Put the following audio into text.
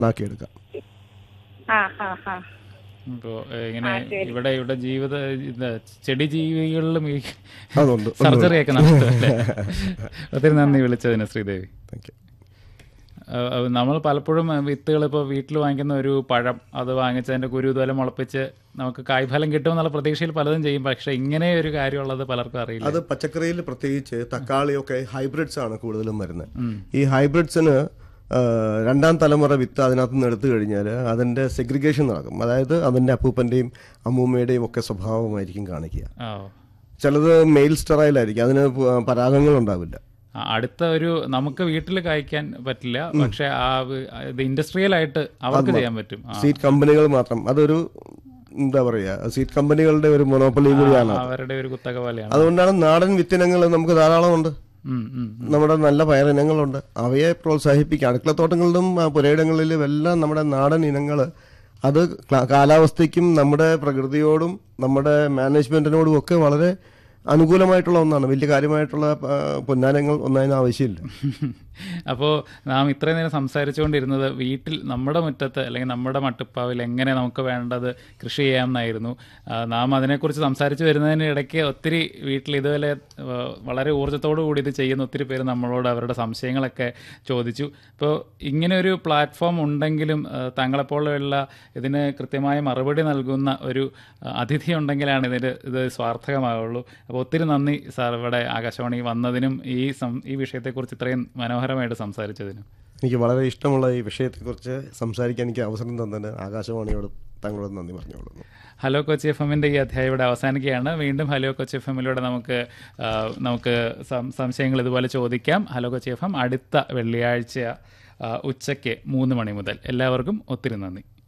ആക്കിയെടുക്കാം ആ ആ ആ ഇപ്പോ ഏഹ്, ഇങ്ങനെ ആ, ശരി. ഇവിടെ ഇവിടെ ജീവിത ഇത് ചെടി ജീവികളിലും ഈ അതുണ്ട് സർജറി ഒക്കെ നടത്തുമല്ലേ ഒത്തിരി നന്ദി വിളിച്ചതിന് ശ്രീദേവി താങ്ക് യു ഏഹ്, ഏഹ്, നമ്മൾ പലപ്പോഴും വിത്തുകൾ ഇപ്പോൾ വീട്ടിൽ വാങ്ങിക്കുന്ന ഒരു പഴം അത് വാങ്ങിച്ചതിൻ്റെ കുരു ഇതുപോലെ മുളപ്പിച്ച് നമുക്ക് കായ്ഫലം കിട്ടുമെന്നുള്ള പ്രതീക്ഷയിൽ പലതും ചെയ്യും പക്ഷേ ഇങ്ങനെ ഒരു കാര്യമുള്ളത് പലർക്കും അറിയില്ല അത് പച്ചക്കറിയിൽ പ്രത്യേകിച്ച് തക്കാളിയൊക്കെ ഹൈബ്രിഡ്സ് ആണ് കൂടുതലും വരുന്നത് ഈ ഹൈബ്രിഡ്സിന് രണ്ടാം തലമുറ വിത്ത് അതിനകത്ത് നിന്ന് എടുത്തു കഴിഞ്ഞാൽ അതിൻ്റെ സെഗ്രിഗേഷൻ നടക്കും അതായത് അതിൻ്റെ അപ്പൂപ്പൻ്റെയും അമ്മൂമ്മയുടെയും ഒക്കെ സ്വഭാവമായിരിക്കും കാണിക്കുക ആ ചിലത് മെയിൽ സ്റ്റെറൈലായിരിക്കും അതിന് പ- പരാഗങ്ങൾ ഉണ്ടാവില്ല ആ, അടുത്ത ഒരു നമുക്ക് വീട്ടിൽ കായ്ക്കാൻ പറ്റില്ല പക്ഷെ ആ വ്- ഇത് ഇൻഡസ്ട്രിയൽ ആയിട്ട് അവർക്ക് ചെയ്യാൻ പറ്റും ആ, സീഡ് കമ്പനികൾ മാത്രം അതൊരു എന്താ പറയുക സീഡ് കമ്പനികളുടെ ഒരു മൊണോപ്പൊളിയും കൂടിയാണ് അവരുടെ ഒരു കുത്തക പോലെയാണ് അതുകൊണ്ടാണ് നാടൻ വിത്തിനങ്ങൾ നമുക്ക് ധാരാളമുണ്ട് ഉം, ഉം. നമ്മുടെ നല്ല പയറിനങ്ങളുണ്ട് അവയെ പ്രോത്സാഹിപ്പിക്കുക അടുക്കളത്തോട്ടങ്ങളിലും ആ, പുരയിടങ്ങളിലും എല്ലാം നമ്മുടെ നാടൻ ഇനങ്ങൾ അത് ക്ല- കാലാവസ്ഥയ്ക്കും നമ്മുടെ പ്രകൃതിയോടും നമ്മുടെ മാനേജ്മെന്റിനോടും ഒക്കെ വളരെ അനുകൂലമായിട്ടുള്ള ഒന്നാണ് വലിയ കാര്യമായിട്ടുള്ള ആ, പൊന്നാനങ്ങൾ ഒന്നും അതിന് ആവശ്യമില്ല അപ്പോൾ നാം ഇത്രയും നേരം സംസാരിച്ചുകൊണ്ടിരുന്നത് വീട്ടിൽ നമ്മുടെ മുറ്റത്ത് അല്ലെങ്കിൽ നമ്മുടെ മട്ടുപ്പാവിൽ എങ്ങനെ നമുക്ക് വേണ്ടത് കൃഷി ചെയ്യാമെന്നായിരുന്നു ആ, നാം അതിനെക്കുറിച്ച് സംസാരിച്ച് വരുന്നതിന് ഇടയ്ക്ക് ഒത്തിരി വീട്ടിൽ ഇതുപോലെ ആ, വളരെ ഊർജ്ജത്തോടു കൂടി ഇത് ചെയ്യുന്ന ഒത്തിരി പേര് നമ്മളോട് അവരുടെ സംശയങ്ങളൊക്കെ ചോദിച്ചു അപ്പോൾ ഇങ്ങനെ ഒരു പ്ലാറ്റ്ഫോം ഉണ്ടെങ്കിലും ആ, താങ്കളെപ്പോലുള്ള ഇതിന് കൃത്യമായ മറുപടി നൽകുന്ന ഒരു ആ, അതിഥി ഉണ്ടെങ്കിലാണ് ഇതിന് ഇത് സ്വാർത്ഥകമാവുള്ളൂ അപ്പോൾ ഒത്തിരി നന്ദി സാർ ഇവിടെ ആകാശവാണി വന്നതിനും ഈ സം ഈ വിഷയത്തെക്കുറിച്ച് ഇത്രയും മനോഹരമായിട്ട് സംസാരിച്ചതിനും എനിക്ക് വളരെ ഇഷ്ടമുള്ള ഈ വിഷയത്തെക്കുറിച്ച് സംസാരിക്കാൻ എനിക്ക് അവസരം തന്നതിന് ആകാശവാണിയോട് താങ്കളോട് നന്ദി പറഞ്ഞുകൊള്ളുന്നു ഹലോ കൊച്ചി എഫ് എമ്മിൻ്റെ ഈ അധ്യായം ഇവിടെ അവസാനിക്കുകയാണ് വീണ്ടും ഹലോ കൊച്ചി എഫ് എമ്മിലൂടെ നമുക്ക് ആ, നമുക്ക് സം- സംശയങ്ങൾ ഇതുപോലെ ചോദിക്കാം ഹലോ കൊച്ചി എഫ് എം അടുത്ത വെള്ളിയാഴ്ച ആ, ഉച്ചയ്ക്ക് മൂന്ന് മണി മുതൽ എല്ലാവർക്കും ഒത്തിരി നന്ദി